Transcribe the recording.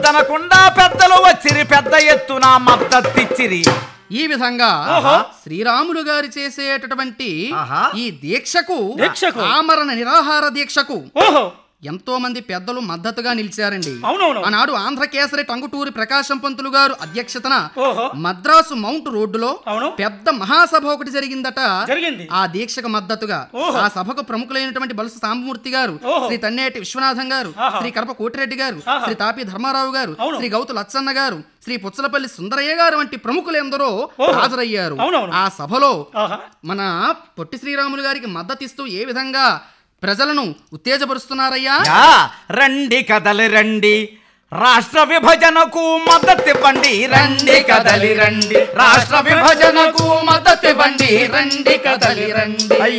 తనకుండా పెద్దలు వచ్చిరి పెద్ద ఎత్తున మద్దతిచ్చిరి ఈ విధంగా ఓహో. శ్రీరాములు గారు చేసేటటువంటి ఆహా. ఈ దీక్షకు దీక్షకు. ఆమరణ నిరాహార దీక్షకు ఓహో ఎంతో మంది పెద్దలు మద్దతుగా నిలిచారండి అవునవును ఆనాడు ఆంధ్రకేసరి టంగుటూరి ప్రకాశం పంతులు గారు అధ్యక్షతన ఓహో మద్రాసు మౌంట్ రోడ్డులో అవును పెద్ద మహాసభ ఒకటి జరిగిందట జరిగింది ఆ దీక్షకు మద్దతుగా ఓహో. ఆ సభకు ప్రముఖులైనటువంటి బలుసు సాంబమూర్తి గారు ఓహో. శ్రీ తన్నేటి విశ్వనాథం గారు ఆహా. శ్రీ కడప కోటిరెడ్డి గారు ఆహా. శ్రీ తాపి ధర్మారావు గారు అవును. శ్రీ గౌతు లచ్చన్న గారు శ్రీ పుచ్చలపల్లి సుందరయ్య గారు వంటి ప్రముఖులెందరో ఓహో. హాజరయ్యారు అవునవును. ఆ సభలో ఆహా మన పొట్టి శ్రీరాములు గారికి మద్దతిస్తూ ఏ విధంగా ప్రజలను ఉత్తేజపరుస్తున్నారయ్యా యా రండి కదలి రండి రాష్ట్ర విభజనకు మద్దతివ్వండి రండి కదలి రండి రాష్ట్ర విభజనకు మద్దతివ్వండి రండి కదలి రండి